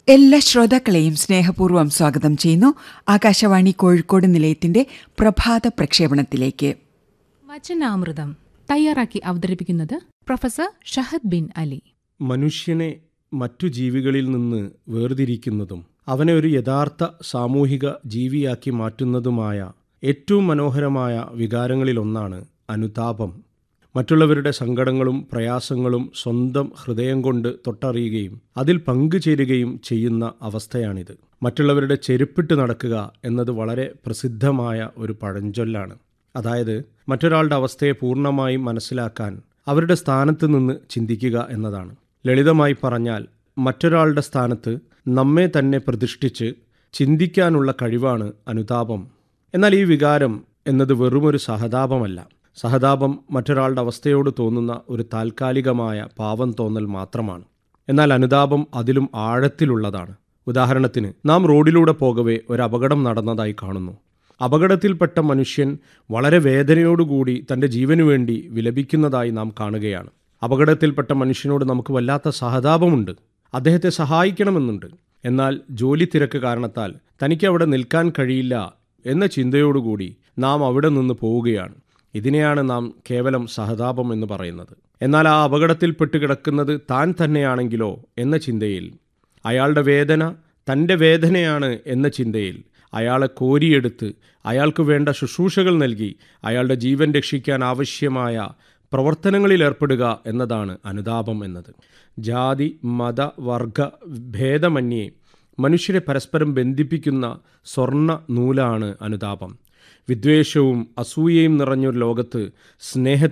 എല്ലാ ശ്രോതാക്കളെയും സ്നേഹപൂർവ്വം സ്വാഗതം ചെയ്യുന്നു ആകാശവാണി കോഴിക്കോട് നിലയത്തിന്റെ പ്രഭാത പ്രക്ഷേപണത്തിലേക്ക് വചനാമൃതം തയ്യാറാക്കി അവതരിപ്പിക്കുന്നത് പ്രൊഫസർ ഷഹദ് ബിൻ അലി മനുഷ്യനെ മറ്റു ജീവികളിൽ നിന്ന് വേർതിരിക്കുന്നതും അവനെ ഒരു യഥാർത്ഥ സാമൂഹിക ജീവിയാക്കി മാറ്റുന്നതുമായ ഏറ്റവും മനോഹരമായ വികാരങ്ങളിലൊന്നാണ് അനുതാപം മറ്റുള്ളവരുടെ സങ്കടങ്ങളും പ്രയാസങ്ങളും സ്വന്തം ഹൃദയം കൊണ്ട് തൊട്ടറിയുകയും അതിൽ പങ്കുചേരുകയും ചെയ്യുന്ന അവസ്ഥയാണിത് മറ്റുള്ളവരുടെ ചെരുപ്പിട്ട് നടക്കുക എന്നത് വളരെ പ്രസിദ്ധമായ ഒരു പഴഞ്ചൊല്ലാണ് അതായത് മറ്റൊരാളുടെ അവസ്ഥയെ പൂർണ്ണമായും മനസ്സിലാക്കാൻ അവരുടെ സ്ഥാനത്ത് നിന്ന് ചിന്തിക്കുക എന്നതാണ് ലളിതമായി പറഞ്ഞാൽ മറ്റൊരാളുടെ സ്ഥാനത്ത് നമ്മെ തന്നെ പ്രതിഷ്ഠിച്ച് ചിന്തിക്കാനുള്ള കഴിവാണ് അനുതാപം എന്നാൽ ഈ വികാരം എന്നത് വെറുമൊരു സഹതാപമല്ല സഹതാപം മറ്റൊരാളുടെ അവസ്ഥയോട് തോന്നുന്ന ഒരു താൽക്കാലികമായ പാവം തോന്നൽ മാത്രമാണ് എന്നാൽ അനുതാപം അതിലും ആഴത്തിലുള്ളതാണ് ഉദാഹരണത്തിന് നാം റോഡിലൂടെ പോകവേ ഒരു അപകടം നടന്നതായി കാണുന്നു അപകടത്തിൽപ്പെട്ട മനുഷ്യൻ വളരെ വേദനയോടുകൂടി തൻ്റെ ജീവനു വേണ്ടി വിലപിക്കുന്നതായി നാം കാണുകയാണ് അപകടത്തിൽപ്പെട്ട മനുഷ്യനോട് നമുക്ക് വല്ലാത്ത സഹതാപമുണ്ട് അദ്ദേഹത്തെ സഹായിക്കണമെന്നുണ്ട് എന്നാൽ ജോലി തിരക്ക് കാരണത്താൽ തനിക്ക് അവിടെ നിൽക്കാൻ കഴിയില്ല എന്ന ചിന്തയോടുകൂടി നാം അവിടെ നിന്ന് പോവുകയാണ് ഇതിനെയാണ് നാം കേവലം സഹതാപം എന്ന് പറയുന്നത് എന്നാൽ ആ അപകടത്തിൽപ്പെട്ട് കിടക്കുന്നത് താൻ തന്നെയാണെങ്കിലോ എന്ന ചിന്തയിൽ അയാളുടെ വേദന തൻ്റെ വേദനയാണ് എന്ന ചിന്തയിൽ അയാളെ കോരിയെടുത്ത് അയാൾക്ക് വേണ്ട ശുശ്രൂഷകൾ നൽകി അയാളുടെ ജീവൻ രക്ഷിക്കാൻ ആവശ്യമായ പ്രവർത്തനങ്ങളിൽ ഏർപ്പെടുക എന്നതാണ് അനുതാപം എന്നത് ജാതി മത വർഗ ഭേദമന്യേ മനുഷ്യരെ പരസ്പരം ബന്ധിപ്പിക്കുന്ന സ്വർണ്ണ നൂലാണ് അനുതാപം വിദ്വേഷവും അസൂയയും നിറഞ്ഞൊരു ലോകത്ത് സ്നേഹ